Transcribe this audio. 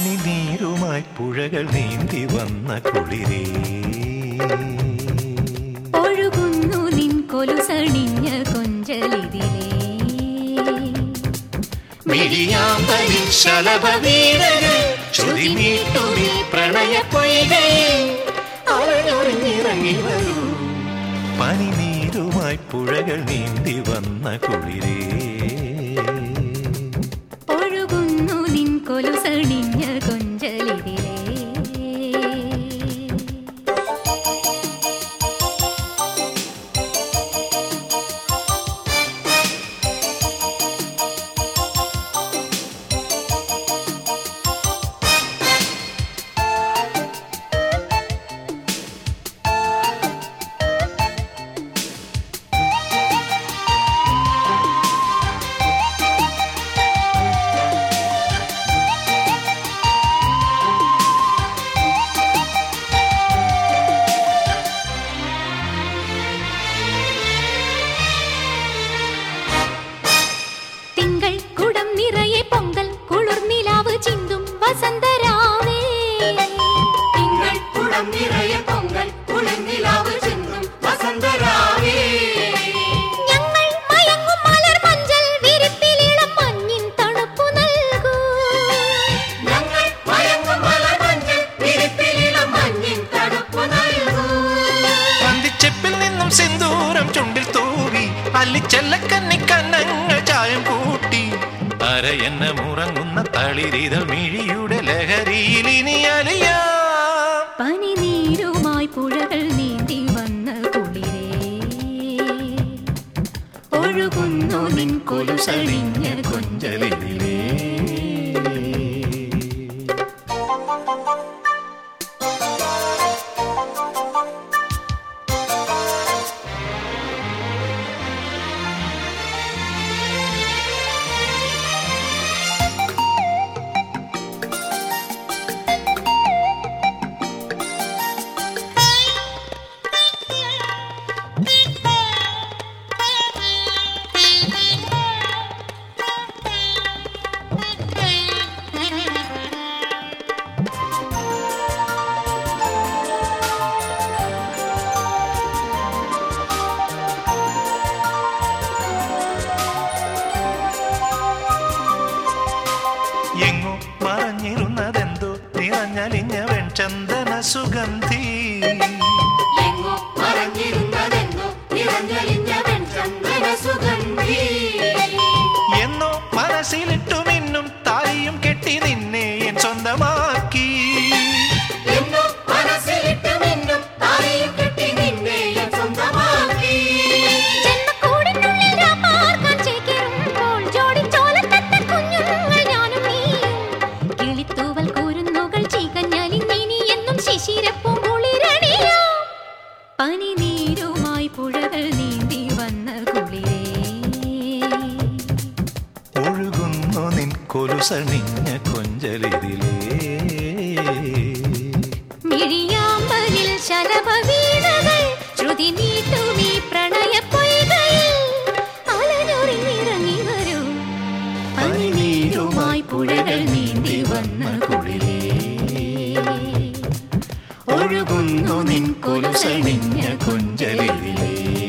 പനിനീരുമായി പുഴകൾ നീന്തി വന്ന കുളിരേ ഒഴുകുന്നു നിൻ കൊലുസണിഞ്ഞ കൊഞ്ചലിതിലേ മിഴിയാമ്പലിൽ ശലഭവീരകൾ ചുതിമീട്ടുമി പ്രണയ പൊയ്കയിൽ അവനൊറിഞ്ഞിറങ്ങി വരൂ പനിനീരുമായി പുഴകൾ നീന്തി വന്ന കുളിരേ ഒഴുകുന്നു നിൻ കൊലുസണിഞ്ഞ കൊഞ്ചലിതിലേ തിങ്കൾ കുടം നിറയെ പൊങ്കൽ കുളിർനിലാവ് ചിന്തും വസന്തരാവേ തിങ്കൾ കുടം നിറയെ പൊങ്കൽ കുളിർനിലാവ് ചിന്തും വസന്തരാവേ ഞങ്ങൾ മയങ്ങും മലർ മഞ്ചൽ വിരിപ്പിലിളം മഞ്ഞിൻ തണുപ്പു നൽകൂ ഞങ്ങൾ മയങ്ങും മലമഞ്ഞിൽ വിരിപ്പിലിളം മഞ്ഞിൻ തടുപ്പു നൽകൂ പന്തിച്ചെപ്പിൽ നിന്നും സിന്ദൂരം ചുണ്ടിൽ തൂവി അല്ലിച്ചെല്ലക്കന്നി കന്നങ്ങൾ ചായം കൂട്ടി അരയെന്ന മുറങ്ങുന്ന തളിരിതൾ മിഴിയുടെ ലഹരിയിൽ ഇനി അലിയാം പനിനീരുമായി പുഴകൾ നീന്തി വന്ന കുളിരേ ഒഴുകുന്നു നിൻ കൊലുസണിഞ്ഞ കൊഞ്ചലിതിലേ എങ്ങോ മറഞ്ഞിരുന്നതെന്തോ നിറഞ്ഞലിഞ്ഞ വെൺചന്ദന സുഗന്ധി എങ്ങോ മറഞ്ഞിരുന്നതെന്നോ നിറഞ്ഞലിഞ്ഞ വെൺചന്ദന സുഗന്ധി എന്നോ മനസ്സിലിട്ടു മിന്നും താലിയും കെട്ടി നിന്നെ എൻ സ്വന്തമാക്കി എന്നോ മനസ്സിലിട്ട് മിന്നും താലിയും കെട്ടി നിന്നെ ഞാൻ സ്വന്തമാക്കി ജന്മക്കൂടിനുള്ളിൽ രാപ്പാർക്കാൻ ചേക്കേറുമ്പോൾ ജോഡിച്ചോലത്തത്ത കുഞ്ഞുങ്ങൾ ഞാനും നീയും. കിളിത്തൂവൽ കൂരുന്നുകൾ ചീകഞ്ഞലിഞ്ഞിനി എന്നും ശിശിരപ്പൂങ്കുളിരണിയാം. പനിനീരുമായി പുഴകൾ നീന്തി വന്ന കുളിരേ ഒഴുകുന്നു നിൻ കൊലുസണിഞ്ഞ കൊഞ്ചലിതിലേ മിഴിയാമ്പലിൽ ശലഭവീണകൾ ശ്രുതി നീട്ടുമീ പ്രണയപ്പൊയ്കയിൽ അലഞ്ഞൊറിഞ്ഞിറങ്ങി വരൂ പനിനീരുമായി പുഴകൾ നീന്തി വന്ന കുളിരേ ഒഴുകുന്നു നിൻ കൊലുസണിഞ്ഞ കൊഞ്ചലിലേ